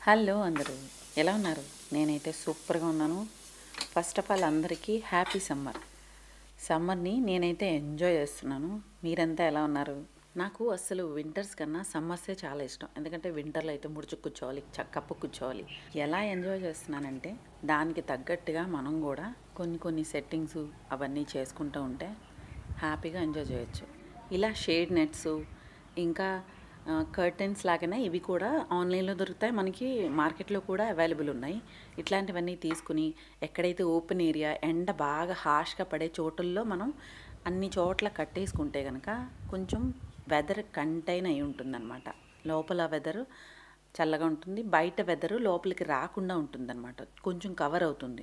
Hello అందరూ ఎలా ఉన్నారు నేనైతే సూపర్గా ఉన్నాను ఫస్ట్ ఆఫ్ ఆల్ అందరికీ హ్యాపీ సమ్మర్ సమ్మర్ని నేనైతే ఎంజాయ్ చేస్తున్నాను మీరంతా ఎలా ఉన్నారు నాకు అసలు వింటర్స్ కన్నా సమ్మర్సే చాలా ఇష్టం ఎందుకంటే వింటర్లో అయితే ముడుచు కూర్చోవాలి చ- కప్పు కూర్చోవాలి ఎలా ఎంజాయ్ చేస్తున్నానంటే దానికి తగ్గట్టుగా మనం కూడా కొన్ని కొన్ని సెట్టింగ్స్ అవన్నీ చేసుకుంటూ ఉంటే హ్యాపీగా ఎంజాయ్ చేయొచ్చు ఇలా షేడ్ నెట్స్ ఇంకా కర్టెన్స్ లాగానే ఇవి కూడా ఆన్లైన్లో దొరుకుతాయి మనకి మార్కెట్లో కూడా అవైలబుల్ ఉన్నాయి ఇట్లాంటివన్నీ తీసుకుని ఎక్కడైతే ఓపెన్ ఏరియా ఎండ బాగా హాష్గా పడే చోటుల్లో మనం అన్ని చోట్ల కట్టేసుకుంటే కనుక కొంచెం వెదర్ కంటైన్ అయి ఉంటుందన్నమాట లోపల వెదర్ చల్లగా ఉంటుంది బయట వెదర్ లోపలికి రాకుండా ఉంటుందన్నమాట కొంచెం కవర్ అవుతుంది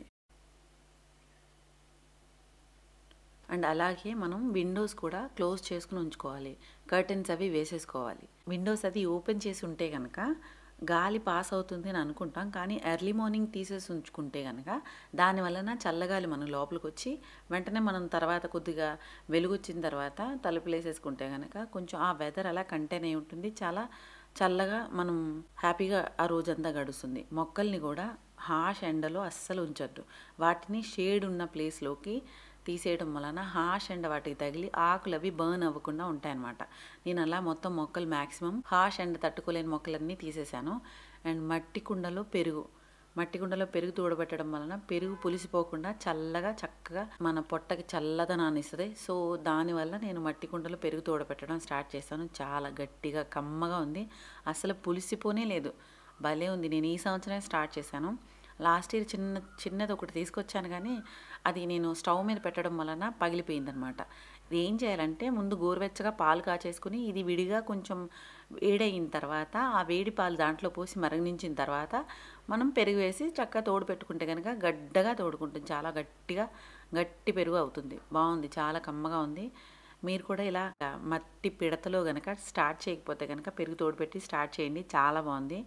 అండ్ అలాగే మనం విండోస్ కూడా క్లోజ్ చేసుకుని ఉంచుకోవాలి కర్టెన్స్ అవి వేసేసుకోవాలి విండోస్ అది ఓపెన్ చేసి ఉంటే కనుక గాలి పాస్ అవుతుంది అని అనుకుంటాం కానీ ఎర్లీ మార్నింగ్ తీసేసి ఉంచుకుంటే కనుక దాని వలన చల్లగాలి మనం లోపలికి వచ్చి వెంటనే మనం తర్వాత కొద్దిగా వెలుగు వచ్చిన తర్వాత తలుపులు వేసేసుకుంటే కనుక కొంచెం ఆ వెదర్ అలా కంటైన్ అయి ఉంటుంది చాలా చల్లగా మనం హ్యాపీగా ఆ రోజంతా గడుస్తుంది మొక్కల్ని కూడా హాష్ ఎండలో అస్సలు ఉంచొద్దు వాటిని షేడ్ ఉన్న ప్లేస్లోకి తీసేయడం వలన హాష్ ఎండ వాటికి తగిలి ఆకులు అవి బర్న్ అవ్వకుండా ఉంటాయన్నమాట నేను అలా మొత్తం మొక్కలు మ్యాక్సిమం హాష్ ఎండ తట్టుకోలేని మొక్కలన్నీ తీసేశాను అండ్ మట్టి కుండలో పెరుగు మట్టి కుండలో పెరుగు తోడబెట్టడం వలన పెరుగు పులిసిపోకుండా చల్లగా చక్కగా మన పొట్టకి చల్లదనాన్ని ఇస్తుంది సో దానివల్ల నేను మట్టి కుండలో పెరుగు తోడబెట్టడం స్టార్ట్ చేశాను చాలా గట్టిగా కమ్మగా ఉంది అసలు పులిసిపోనే లేదు భలే ఉంది నేను ఈ సంవత్సరమే స్టార్ట్ చేశాను లాస్ట్ ఇయర్ చిన్న చిన్నది ఒకటి తీసుకొచ్చాను కానీ అది నేను స్టవ్ మీద పెట్టడం వలన పగిలిపోయిందనమాట ఇది ఏం చేయాలంటే ముందు గోరువెచ్చగా పాలు కాచేసుకుని ఇది విడిగా కొంచెం వేడయిన తర్వాత ఆ వేడి పాలు దాంట్లో పోసి మరగనించిన తర్వాత మనం పెరుగు వేసి చక్కగా తోడు పెట్టుకుంటే కనుక గడ్డగా తోడుకుంటుంది చాలా గట్టిగా గట్టి పెరుగు అవుతుంది బాగుంది చాలా కమ్మగా ఉంది మీరు కూడా ఇలా మట్టి పిడతలో కనుక స్టార్ట్ చేయకపోతే కనుక పెరుగు తోడు పెట్టి స్టార్ట్ చేయండి చాలా బాగుంది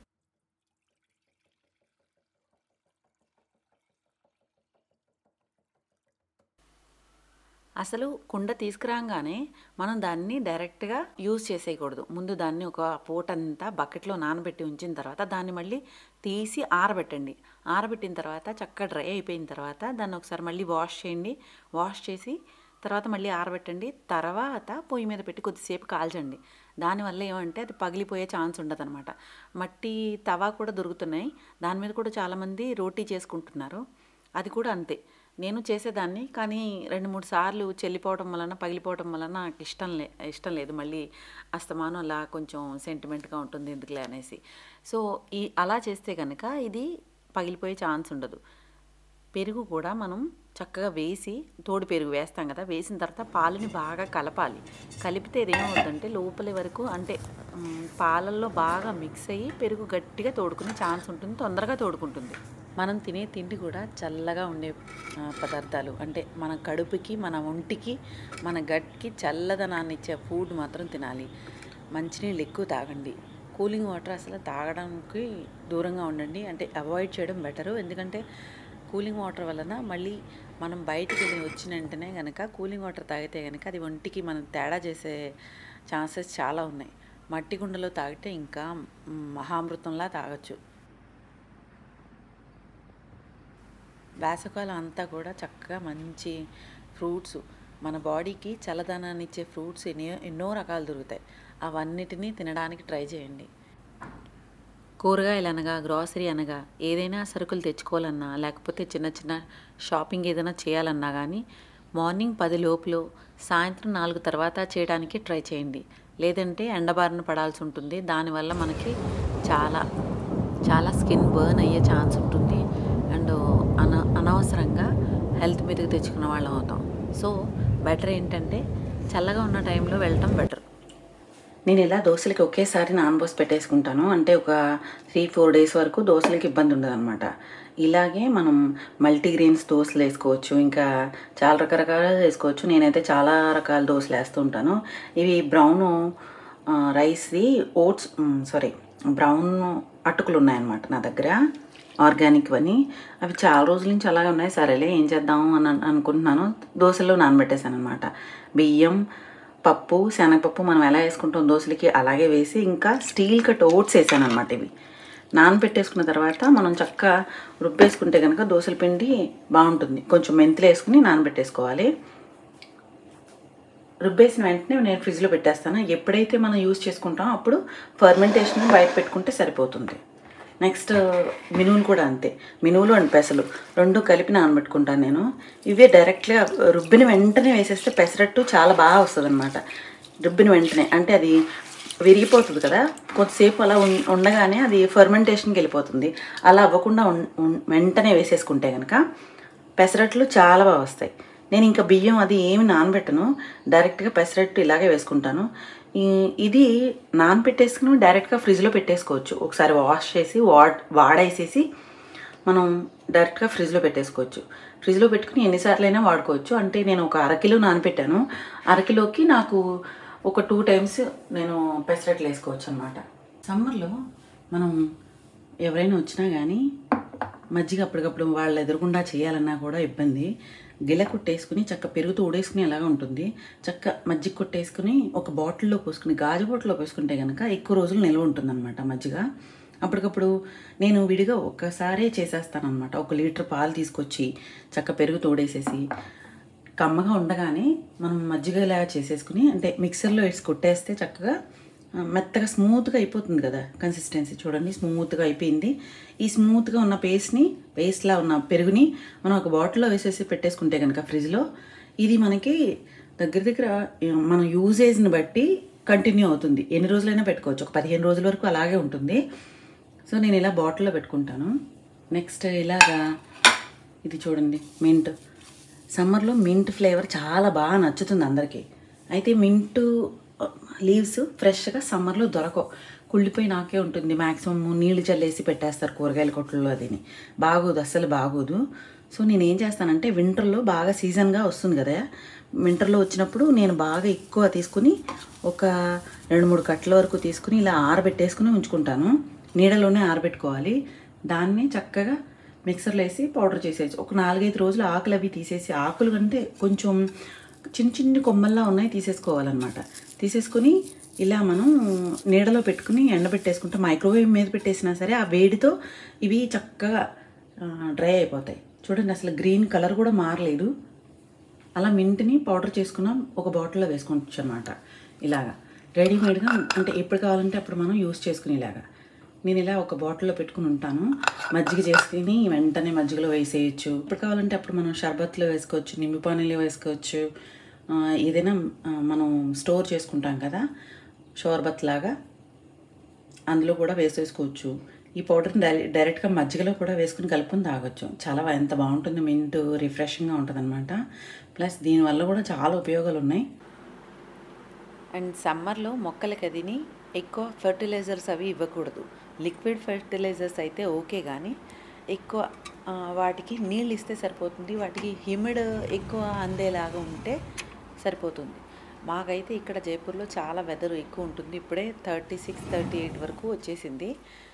అసలు కుండ తీసుకురాగానే మనం దాన్ని డైరెక్ట్గా యూజ్ చేసేయకూడదు ముందు దాన్ని ఒక పూట అంతా బకెట్లో నానబెట్టి ఉంచిన తర్వాత దాన్ని మళ్ళీ తీసి ఆరబెట్టండి ఆరబెట్టిన తర్వాత చక్కగా డ్రై అయిపోయిన తర్వాత దాన్ని ఒకసారి మళ్ళీ వాష్ చేయండి వాష్ చేసి తర్వాత మళ్ళీ ఆరబెట్టండి తర్వాత పొయ్యి మీద పెట్టి కొద్దిసేపు కాల్చండి దానివల్ల ఏమంటే అది పగిలిపోయే ఛాన్స్ ఉండదు అనమాట మట్టి తవా కూడా దొరుకుతున్నాయి దాని మీద కూడా చాలామంది రోటీ చేసుకుంటున్నారు అది కూడా అంతే నేను చేసేదాన్ని కానీ రెండు మూడు సార్లు చెల్లిపోవడం వలన పగిలిపోవడం వలన నాకు ఇష్టం లే ఇష్టం లేదు మళ్ళీ అస్తమానం అలా కొంచెం సెంటిమెంట్గా ఉంటుంది ఎందుకులే అనేసి సో ఈ అలా చేస్తే కనుక ఇది పగిలిపోయే ఛాన్స్ ఉండదు పెరుగు కూడా మనం చక్కగా వేసి తోడు పెరుగు వేస్తాం కదా వేసిన తర్వాత పాలని బాగా కలపాలి కలిపితే ఏమవుతుందంటే లోపలి వరకు అంటే మ్, పాలల్లో బాగా మిక్స్ అయ్యి పెరుగు గట్టిగా తోడుకునే ఛాన్స్ ఉంటుంది తొందరగా తోడుకుంటుంది మనం తినే తిండి కూడా చల్లగా ఉండే ఆ, పదార్థాలు అంటే మన కడుపుకి మన ఒంటికి మన గట్కి చల్లదనాన్ని ఇచ్చే ఫుడ్ మాత్రం తినాలి మంచినీళ్ళు ఎక్కువ తాగండి కూలింగ్ వాటర్ అసలు తాగడానికి దూరంగా ఉండండి అంటే అవాయిడ్ చేయడం బెటరు ఎందుకంటే కూలింగ్ వాటర్ వలన మళ్ళీ మనం బయటికి వెళ్ళి వచ్చిన వెంటనే కనుక కూలింగ్ వాటర్ తాగితే కనుక అది ఒంటికి మనం తేడా చేసే ఛాన్సెస్ చాలా ఉన్నాయి మట్టి కుండలో తాగితే ఇంకా మ్, మహామృతంలా తాగొచ్చు వేసవకాలం అంతా కూడా చక్కగా మంచి ఫ్రూట్స్ మన బాడీకి చల్లదనాన్ని ఇచ్చే ఫ్రూట్స్ ఎన్నో ఎన్నో రకాలు దొరుకుతాయి అవన్నిటినీ తినడానికి ట్రై చేయండి కూరగాయలు అనగా గ్రాసరీ అనగా ఏదైనా సరుకులు తెచ్చుకోవాలన్నా లేకపోతే చిన్న చిన్న షాపింగ్ ఏదైనా చేయాలన్నా కానీ మార్నింగ్ పది లోపులో సాయంత్రం నాలుగు తర్వాత చేయడానికి ట్రై చేయండి లేదంటే ఎండబారిన పడాల్సి ఉంటుంది దానివల్ల మనకి చాలా చాలా స్కిన్ బర్న్ అయ్యే ఛాన్స్ ఉంటుంది అండ్ అన అనవసరంగా హెల్త్ మీదకి తెచ్చుకున్న వాళ్ళం అవుతాం సో బెటర్ ఏంటంటే చల్లగా ఉన్న టైంలో వెళ్ళటం బెటర్ నేను ఇలా దోశలకి ఒకేసారి నానబోసి పెట్టేసుకుంటాను అంటే ఒక త్రీ ఫోర్ డేస్ వరకు దోశలకి ఇబ్బంది ఉండదు అనమాట ఇలాగే మనం మల్టీగ్రెయిన్స్ దోశలు వేసుకోవచ్చు ఇంకా చాలా రకరకాలుగా వేసుకోవచ్చు నేనైతే చాలా రకాల దోశలు వేస్తూ ఉంటాను ఇవి బ్రౌన్ రైస్ది ఓట్స్ సారీ బ్రౌన్ అటుకులు ఉన్నాయన్నమాట నా దగ్గర ఆర్గానిక్ అని అవి చాలా రోజుల నుంచి అలాగే ఉన్నాయి సరేలే ఏం చేద్దాం అని అను- అనుకుంటున్నాను దోశల్లో నానబెట్టేశాను అనమాట బియ్యం పప్పు శనగపప్పు మనం ఎలా వేసుకుంటాం దోశలకి అలాగే వేసి ఇంకా స్టీల్ కట్ ఓట్స్ వేసాను అనమాట ఇవి నానబెట్టేసుకున్న తర్వాత మనం చక్కగా రుబ్బేసుకుంటే కనుక దోశల పిండి బాగుంటుంది కొంచెం మెంతులు వేసుకుని నానబెట్టేసుకోవాలి రుబ్బేసిన వెంటనే నేను ఫ్రిడ్జ్లో పెట్టేస్తాను ఎప్పుడైతే మనం యూజ్ చేసుకుంటామో అప్పుడు ఫర్మెంటేషన్ బయట పెట్టుకుంటే సరిపోతుంది నెక్స్ట్ మినువులు కూడా అంతే మినువులు అండ్ పెసలు రెండు కలిపి నానబెట్టుకుంటాను నేను ఇవే డైరెక్ట్గా రుబ్బిన వెంటనే వేసేస్తే పెసరట్టు చాలా బాగా వస్తుంది అనమాట రుబ్బిన వెంటనే అంటే అది విరిగిపోతుంది కదా కొద్దిసేపు అలా ఉన్- ఉండగానే అది ఫర్మెంటేషన్కి వెళ్ళిపోతుంది అలా అవ్వకుండా ఉన్- ఉన్- వెంటనే వేసేసుకుంటే కనుక పెసరట్లు చాలా బాగా వస్తాయి నేను ఇంకా బియ్యం అది ఏమి నానబెట్టను డైరెక్ట్గా పెసరట్టు ఇలాగే వేసుకుంటాను ఈ- ఇది నానబెట్టేసుకుని డైరెక్ట్గా ఫ్రిడ్జ్లో పెట్టేసుకోవచ్చు ఒకసారి వాష్ చేసి వాడ్ వాడేసేసి మనం డైరెక్ట్గా ఫ్రిడ్జ్లో పెట్టేసుకోవచ్చు ఫ్రిడ్జ్లో పెట్టుకుని ఎన్నిసార్లైనా వాడుకోవచ్చు అంటే నేను ఒక అరకిలో నానబెట్టాను అరకిలోకి నాకు ఒక టూ టైమ్స్ నేను పెసరట్లు వేసుకోవచ్చు అనమాట సమ్మర్లో మనం ఎవరైనా వచ్చినా కానీ మజ్జిగ అప్పటికప్పుడు వాళ్ళ ఎదురుగుండా చేయాలన్నా కూడా ఇబ్బంది గిల కొట్టేసుకుని చక్క పెరుగుతూ ఊడేసుకుని అలాగా ఉంటుంది చక్క మజ్జిగ కొట్టేసుకుని ఒక బాటిల్లో పోసుకుని గాజు బాటిల్లో పోసుకుంటే కనుక ఎక్కువ రోజులు నిల్వ ఉంటుందన్నమాట మజ్జిగ అప్పటికప్పుడు నేను విడిగా ఒక్కసారే చేసేస్తానమాట ఒక లీటర్ పాలు తీసుకొచ్చి చక్క పెరుగు తోడేసేసి కమ్మగా ఉండగానే మనం మజ్జిగ ఇలా చేసేసుకుని అంటే మిక్సర్లో వేసి కొట్టేస్తే చక్కగా ఆ, మెత్తగా స్మూత్గా అయిపోతుంది కదా కన్సిస్టెన్సీ చూడండి స్మూత్గా అయిపోయింది ఈ స్మూత్గా ఉన్న పేస్ట్ని పేస్ట్లా ఉన్న పెరుగుని మనం ఒక బాటిల్లో వేసేసి పెట్టేసుకుంటే కనుక ఫ్రిడ్జ్లో ఇది మనకి దగ్గర దగ్గర ఆ, మన యూజేజ్ని బట్టి కంటిన్యూ అవుతుంది ఎన్ని రోజులైనా పెట్టుకోవచ్చు ఒక పదిహేను రోజుల వరకు అలాగే ఉంటుంది సో నేను ఇలా బాటిల్లో పెట్టుకుంటాను నెక్స్ట్ ఇలాగా ఇది చూడండి మింట్ సమ్మర్లో మింట్ ఫ్లేవర్ చాలా బాగా నచ్చుతుంది అందరికీ అయితే మింటు లీవ్స్ ఫ్రెష్గా సమ్మర్లో దొరకవు కుళ్ళిపోయి నాకే ఉంటుంది మ్యాక్సిమం నీళ్లు చల్లేసి పెట్టేస్తారు కూరగాయల కొట్లలో అదిని బాగోదు అస్సలు బాగోదు సో నేను ఏం చేస్తానంటే వింటర్లో బాగా సీజన్గా వస్తుంది కదా వింటర్లో వచ్చినప్పుడు నేను బాగా ఎక్కువ తీసుకుని ఒక రెండు మూడు కట్టల వరకు తీసుకుని ఇలా ఆరబెట్టేసుకుని ఉంచుకుంటాను నీడలోనే ఆరబెట్టుకోవాలి దాన్ని చక్కగా మిక్సర్లో వేసి పౌడర్ చేసేయచ్చు ఒక నాలుగైదు రోజులు ఆకులు అవి తీసేసి ఆకులు కంటే కొంచెం చిన్న చిన్న కొమ్మల్లా ఉన్నాయి తీసేసుకోవాలన్నమాట తీసేసుకొని ఇలా మనం నీడలో పెట్టుకుని ఎండబెట్టేసుకుంటే మైక్రోవేవ్ మీద పెట్టేసినా సరే ఆ వేడితో ఇవి చక్కగా డ్రై అయిపోతాయి చూడండి అసలు గ్రీన్ కలర్ కూడా మారలేదు అలా మింట్ని పౌడర్ చేసుకున్నాం ఒక బాటిల్లో వేసుకోవచ్చు అనమాట ఇలాగా రెడీమేడ్గా అంటే ఎప్పుడు కావాలంటే అప్పుడు మనం యూస్ చేసుకునేలాగా నేను ఇలా ఒక బాటిల్లో పెట్టుకుని ఉంటాను మజ్జిగ చేసుకుని వెంటనే మజ్జిగలో వేసేయచ్చు ఎప్పుడు కావాలంటే అప్పుడు మనం షర్బత్లో వేసుకోవచ్చు నింబు పానీలో వేసుకోవచ్చు ఆ, ఏదైనా ఆ, మనం స్టోర్ చేసుకుంటాం కదా షోర్బత్ లాగా అందులో కూడా వేసేసుకోవచ్చు ఈ పౌడర్ని డై డైరెక్ట్గా మజ్జిగలో కూడా వేసుకుని కలుపుకొని తాగొచ్చు చాలా బా- ఎంత బాగుంటుంది మింట్ రిఫ్రెషింగ్గా ఉంటుంది అనమాట ప్లస్ దీనివల్ల కూడా చాలా ఉపయోగాలు ఉన్నాయి అండ్ సమ్మర్లో మొక్కలకి అదిని ఎక్కువ ఫెర్టిలైజర్స్ అవి ఇవ్వకూడదు లిక్విడ్ ఫెర్టిలైజర్స్ అయితే ఓకే కానీ ఎక్కువ ఆ, వాటికి నీళ్ళు ఇస్తే సరిపోతుంది వాటికి హ్యూమిడ్ ఎక్కువ అందేలాగా ఉంటే సరిపోతుంది మాకైతే ఇక్కడ జైపూర్లో చాలా వెదర్ ఎక్కువ ఉంటుంది ఇప్పుడే థర్టీ సిక్స్ థర్టీ ఎయిట్ వరకు వచ్చేసింది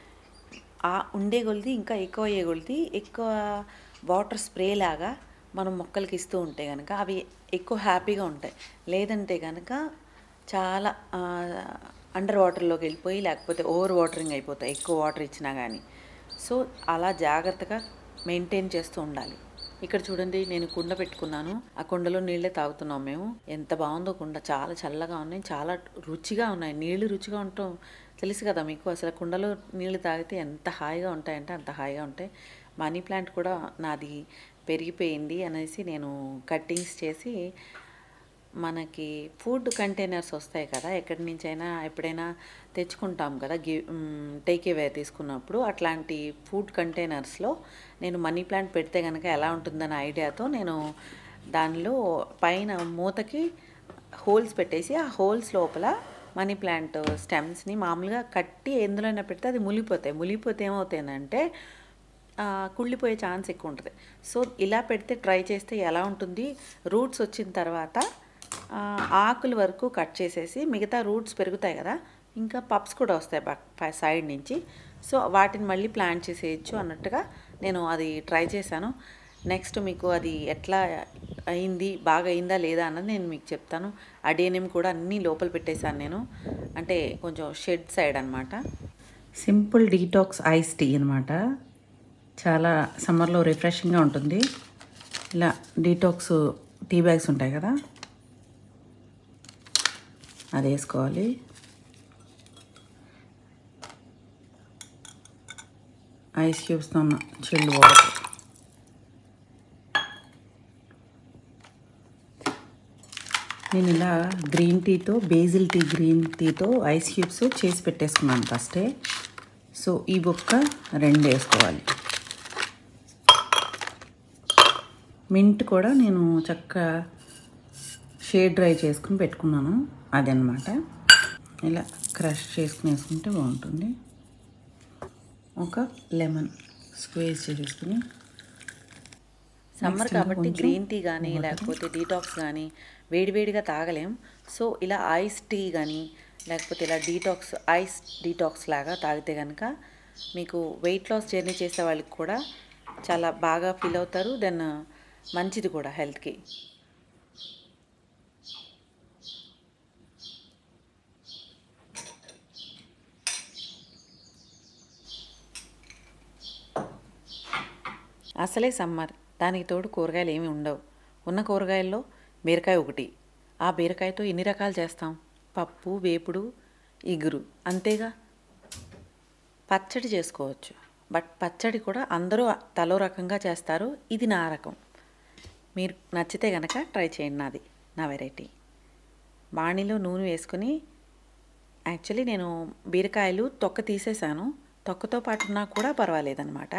ఆ ఉండే కొలిది ఇంకా ఎక్కువ అయ్యే కొలిది ఎక్కువ వాటర్ స్ప్రే లాగా మనం మొక్కలకి ఇస్తూ ఉంటే కనుక అవి ఎక్కువ హ్యాపీగా ఉంటాయి లేదంటే కనుక చాలా అండర్ వాటర్లోకి వెళ్ళిపోయి లేకపోతే ఓవర్ వాటరింగ్ అయిపోతాయి ఎక్కువ వాటర్ ఇచ్చినా కానీ సో అలా జాగ్రత్తగా మెయింటైన్ చేస్తూ ఉండాలి ఇక్కడ చూడండి నేను కుండ పెట్టుకున్నాను ఆ కుండలో నీళ్ళే తాగుతున్నాం మేము ఎంత బాగుందో కుండ చాలా చల్లగా ఉన్నాయి చాలా రుచిగా ఉన్నాయి నీళ్లు రుచిగా ఉండటం తెలుసు కదా మీకు అసలు కుండలో నీళ్లు తాగితే ఎంత హాయిగా ఉంటాయంటే అంత హాయిగా ఉంటాయి మనీ ప్లాంట్ కూడా నాది పెరిగిపోయింది అనేసి నేను కట్టింగ్స్ చేసి మనకి ఫుడ్ కంటైనర్స్ వస్తాయి కదా ఎక్కడి నుంచైనా ఎప్పుడైనా తెచ్చుకుంటాం కదా గి టేక్ అవే తీసుకున్నప్పుడు అట్లాంటి ఫుడ్ కంటైనర్స్లో నేను మనీ ప్లాంట్ పెడితే కనుక ఎలా ఉంటుందనే ఐడియాతో నేను దానిలో పైన మూతకి హోల్స్ పెట్టేసి ఆ హోల్స్ లోపల మనీ ప్లాంట్ స్టెమ్స్ని మామూలుగా కట్టి ఎందులోనే పెడితే అది ములిగిపోతాయి ములిగిపోతే ఏమవుతాయంటే ఆ, కుళ్ళిపోయే ఛాన్స్ ఎక్కువ ఉంటుంది సో ఇలా పెడితే ట్రై చేస్తే ఎలా ఉంటుంది రూట్స్ వచ్చిన తర్వాత ఆ, ఆకుల వరకు కట్ చేసేసి మిగతా రూట్స్ పెరుగుతాయి కదా ఇంకా పప్స్ కూడా వస్తాయి ప- సైడ్ నుంచి సో వాటిని మళ్ళీ ప్లాంట్ చేసేయచ్చు అన్నట్టుగా నేను అది ట్రై చేశాను నెక్స్ట్ మీకు అది ఎట్లా అయింది బాగా అయిందా లేదా అన్నది నేను మీకు చెప్తాను అడేనియం కూడా అన్నీ లోపల పెట్టేశాను నేను అంటే కొంచెం షెడ్ సైడ్ అనమాట సింపుల్ డీటాక్స్ ఐస్ టీ అనమాట చాలా సమ్మర్లో రిఫ్రెషింగ్గా ఉంటుంది ఇలా డీటాక్స్ టీ బ్యాగ్స్ ఉంటాయి కదా అది వేసుకోవాలి ఐస్ క్యూబ్స్తో ఉన్న చిల్డ్ వాటర్ నేను ఇలా గ్రీన్ టీతో బేజిల్ టీ గ్రీన్ టీతో ఐస్ క్యూబ్స్ చేసి పెట్టేసుకున్నాను ఫస్టే సో ఈ బొక్క రెండు వేసుకోవాలి మింట్ కూడా నేను చక్కగా షేడ్ డ్రై చేసుకుని పెట్టుకున్నాను అదనమాట ఇలా క్రష్ చేసుకుని వేసుకుంటే బాగుంటుంది ఒక లెమన్ స్క్వేజ్ చేసేసుకుని సమ్మర్ Next కాబట్టి కొంచెం గ్రీన్ టీ కానీ water. లేకపోతే డీటాక్స్ కానీ వేడివేడిగా తాగలేం సో ఇలా ఐస్ టీ కానీ లేకపోతే ఇలా డీటాక్స్ ఐస్ డీటాక్స్ లాగా తాగితే కనుక మీకు వెయిట్ లాస్ జర్నీ చేసే వాళ్ళకి కూడా చాలా బాగా ఫీల్ అవుతారు దెన్ మంచిది కూడా హెల్త్కి అసలే సమ్మర్ దానికి తోడు కూరగాయలు ఏమీ ఉండవు ఉన్న కూరగాయల్లో బీరకాయ ఒకటి ఆ బీరకాయతో ఎన్ని రకాలు చేస్తాం పప్పు వేపుడు ఇగురు అంతేగా పచ్చడి చేసుకోవచ్చు బట్ పచ్చడి కూడా అందరూ తలో రకంగా చేస్తారు ఇది నా రకం మీరు నచ్చితే కనుక ట్రై చేయండి నాది నా వెరైటీ బాణీలో నూనె వేసుకొని యాక్చువల్లీ నేను బీరకాయలు తొక్క తీసేసాను తొక్కతో పాటు ఉన్నా కూడా పర్వాలేదన్నమాట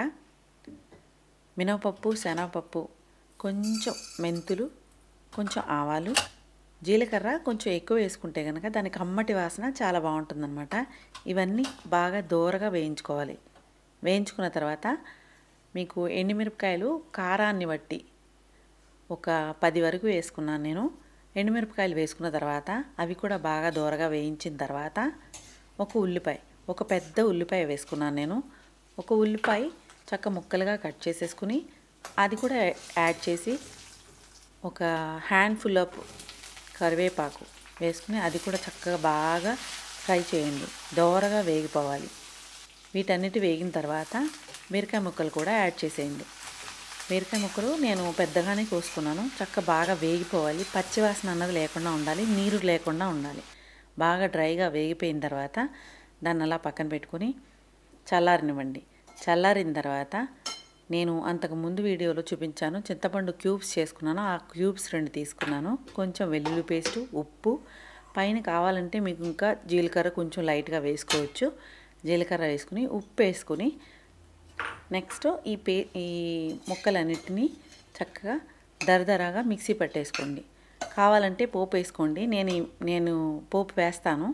మినపప్పు శనగపప్పు కొంచెం మెంతులు కొంచెం ఆవాలు జీలకర్ర కొంచెం ఎక్కువ వేసుకుంటే కనుక దాని కమ్మటి వాసన చాలా బాగుంటుందన్నమాట ఇవన్నీ బాగా దూరగా వేయించుకోవాలి వేయించుకున్న తర్వాత మీకు ఎండుమిరపకాయలు కారాన్ని బట్టి ఒక పది వరకు వేసుకున్నాను నేను ఎండుమిరపకాయలు వేసుకున్న తర్వాత అవి కూడా బాగా దూరగా వేయించిన తర్వాత ఒక ఉల్లిపాయ ఒక పెద్ద ఉల్లిపాయ వేసుకున్నాను నేను ఒక ఉల్లిపాయ చక్క ముక్కలుగా కట్ చేసేసుకుని అది కూడా యాడ్ చేసి ఒక హ్యాండ్ఫుల్ ఆఫ్ కరివేపాకు వేసుకుని అది కూడా చక్కగా బాగా ఫ్రై చేయండి దోరగా వేగిపోవాలి వీటన్నిటి వేగిన తర్వాత బీరకాయ ముక్కలు కూడా యాడ్ చేసేయండి బీరకాయ ముక్కలు నేను పెద్దగానే కోసుకున్నాను చక్క బాగా వేగిపోవాలి పచ్చివాసన అన్నది లేకుండా ఉండాలి నీరు లేకుండా ఉండాలి బాగా డ్రైగా వేగిపోయిన తర్వాత దాన్ని అలా పక్కన పెట్టుకొని చల్లారనివ్వండి చల్లారిన తర్వాత నేను అంతకు ముందు వీడియోలో చూపించాను చింతపండు క్యూబ్స్ చేసుకున్నాను ఆ క్యూబ్స్ రెండు తీసుకున్నాను కొంచెం వెల్లుల్లి పేస్టు ఉప్పు పైన కావాలంటే మీకు ఇంకా జీలకర్ర కొంచెం లైట్గా వేసుకోవచ్చు జీలకర్ర వేసుకుని ఉప్పు వేసుకుని నెక్స్ట్ ఈ పే ఈ ముక్కలన్నిటినీ చక్కగా దరదరాగా మిక్సీ పట్టేసుకోండి కావాలంటే పోపు వేసుకోండి నేను ఈ- నేను పోపు వేస్తాను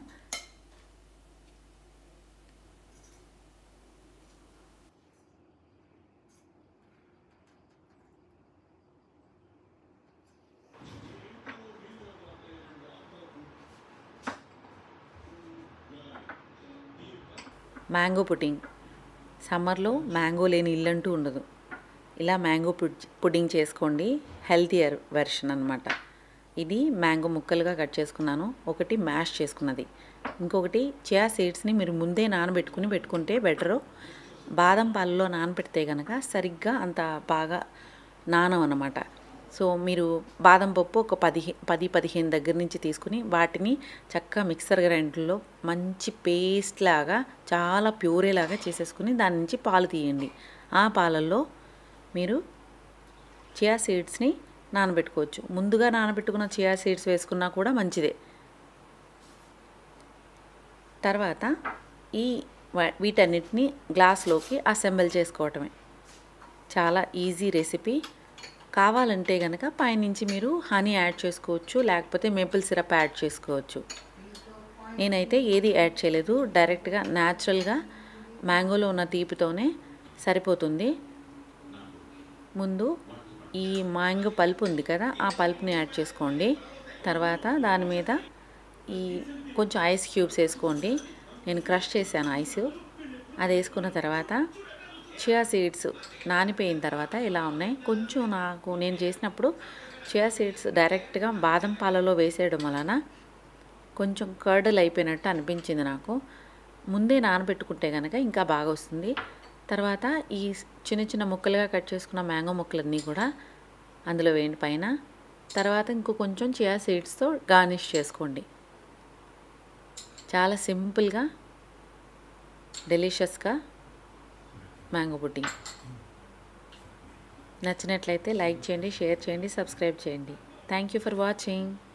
మ్యాంగో పుడ్డింగ్ సమ్మర్లో మ్యాంగో లేని ఇల్లంటూ ఉండదు ఇలా మ్యాంగో పుడ్ పుడ్డింగ్ చేసుకోండి హెల్తియర్ వెర్షన్ అనమాట ఇది మ్యాంగో ముక్కలుగా కట్ చేసుకున్నాను ఒకటి మ్యాష్ చేసుకున్నది ఇంకొకటి చియా సీడ్స్ని మీరు ముందే నానబెట్టుకుని పెట్టుకుంటే బెటరు బాదం పాలలో నానబెడితే కనుక సరిగ్గా అంత బాగా నానం అన్నమాట సో మీరు బాదం పప్పు ఒక పది పది పదిహేను దగ్గర నుంచి తీసుకుని వాటిని చక్కగా మిక్సర్ గ్రైండర్లో మంచి పేస్ట్ లాగా చాలా ప్యూరే లాగా చేసేసుకుని దాని నుంచి పాలు తీయండి ఆ పాలల్లో మీరు చియా సీడ్స్ని నానబెట్టుకోవచ్చు ముందుగా నానబెట్టుకున్న చియా సీడ్స్ వేసుకున్నా కూడా మంచిదే తర్వాత ఈ వా- వీటన్నిటిని గ్లాస్లోకి అసెంబుల్ చేసుకోవటమే చాలా ఈజీ రెసిపీ కావాలంటే కనుక పైనుంచి మీరు హనీ యాడ్ చేసుకోవచ్చు లేకపోతే మేపుల్ సిరప్ యాడ్ చేసుకోవచ్చు నేనైతే ఏది యాడ్ చేయలేదు డైరెక్ట్గా న్యాచురల్గా మ్యాంగోలో ఉన్న తీపితోనే సరిపోతుంది ముందు ఈ మ్యాంగో పల్ప్ ఉంది కదా ఆ పల్ప్ని యాడ్ చేసుకోండి తర్వాత దాని మీద ఈ కొంచెం ఐస్ క్యూబ్స్ వేసుకోండి నేను క్రష్ చేశాను ఐస్ అది వేసుకున్న తర్వాత చియా సీడ్స్ నానిపోయిన తర్వాత ఇలా ఉన్నాయి కొంచెం నాకు నేను చేసినప్పుడు చియా సీడ్స్ డైరెక్ట్గా బాదం పాలలో వేసేయడం వలన కొంచెం కర్డల్ అయిపోయినట్టు అనిపించింది నాకు ముందే నానబెట్టుకుంటే కనుక ఇంకా బాగా వస్తుంది తర్వాత ఈ చిన్న చిన్న ముక్కలుగా కట్ చేసుకున్న మ్యాంగో ముక్కలన్నీ కూడా అందులో వేయండి పైన తర్వాత ఇంకో కొంచెం చియా సీడ్స్తో గార్నిష్ చేసుకోండి చాలా సింపుల్గా డెలిషియస్గా మ్యాంగో పుడ్డింగ్ నచ్చినట్లయితే లైక్ చేయండి షేర్ చేయండి సబ్స్క్రైబ్ చేయండి థ్యాంక్ యూ ఫర్ వాచింగ్